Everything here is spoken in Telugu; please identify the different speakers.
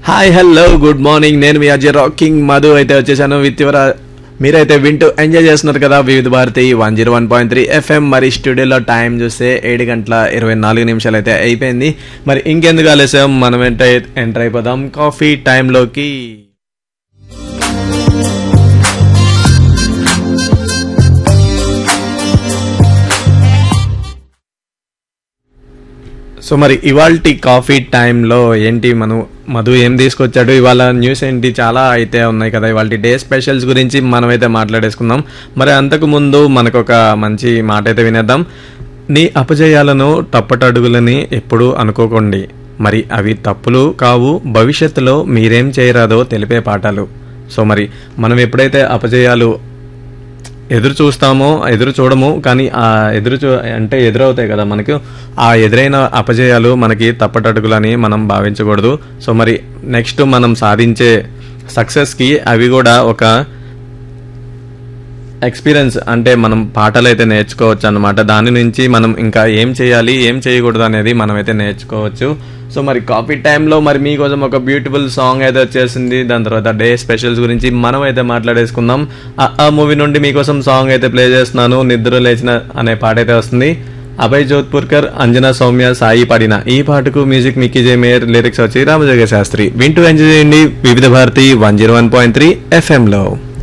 Speaker 1: హాయ్ హలో గుడ్ మార్నింగ్ నేను మీ అజయ్ రాకింగ్ మధు అయితే వచ్చేసాను విత్ యువర్ మీరైతే వింటూ ఎంజాయ్ చేస్తున్నారు కదా Vividh Bharati one zero one point three FM మరి స్టూడియోలో టైం చూస్తే ఏడు గంటల ఇరవై నాలుగు నిమిషాలు అయితే అయిపోయింది మరి ఇంకెందుకు ఆలస్యం మనం ఏంటో ఎంటర్ అయిపోదాం కాఫీ టైంలోకి సో మరి ఇవాల్టి కాఫీ టైంలో ఏంటి మనం మధు ఏం తీసుకొచ్చాడు ఇవాళ న్యూస్ ఏంటి చాలా అయితే ఉన్నాయి కదా ఇవాళ డే స్పెషల్స్ గురించి మనమైతే మాట్లాడేసుకుందాం మరి అంతకు ముందు మనకు ఒక మంచి మాట అయితే వినేద్దాం నీ అపజయాలను తప్పటడుగులని ఎప్పుడూ అనుకోకండి మరి అవి తప్పులు కావు భవిష్యత్తులో మీరేం చేయరాదో తెలిపే పాఠాలు సో మరి మనం ఎప్పుడైతే అపజయాలు ఎదురు చూస్తామో ఎదురు చూడము కానీ ఆ ఎదురు చూ అంటే ఎదురవుతాయి కదా మనకు ఆ ఎదురైన అపజయాలు మనకి తప్పటడుగులని మనం భావించకూడదు సో మరి నెక్స్ట్ మనం సాధించే సక్సెస్కి అవి కూడా ఒక ఎక్స్పీరియన్స్ అంటే మనం పాటలు అయితే నేర్చుకోవచ్చు అనమాట దాని నుంచి మనం ఇంకా ఏం చేయాలి ఏం చేయకూడదు అనేది మనం అయితే నేర్చుకోవచ్చు సో మరి కాఫీ టైంలో మరి మీకోసం ఒక బ్యూటిఫుల్ సాంగ్ అయితే వచ్చేసింది దాని తర్వాత డే స్పెషల్స్ గురించి మనం అయితే మాట్లాడేసుకుందాం ఆ- ఆ మూవీ నుండి మీకోసం సాంగ్ అయితే ప్లే చేస్తున్నాను నిద్ర లేచిన అనే పాట అయితే వస్తుంది అభయ్ జోధ్పూర్కర్ అంజనా సౌమ్య సాయి పాడిన ఈ పాటకు music Mickey J Meyer lyrics వచ్చి రామజోగ శాస్త్రి వింటూ ఎంజాయ్ చేయండి Vividh Bharati one zero one point three ఎఫ్ఎంలో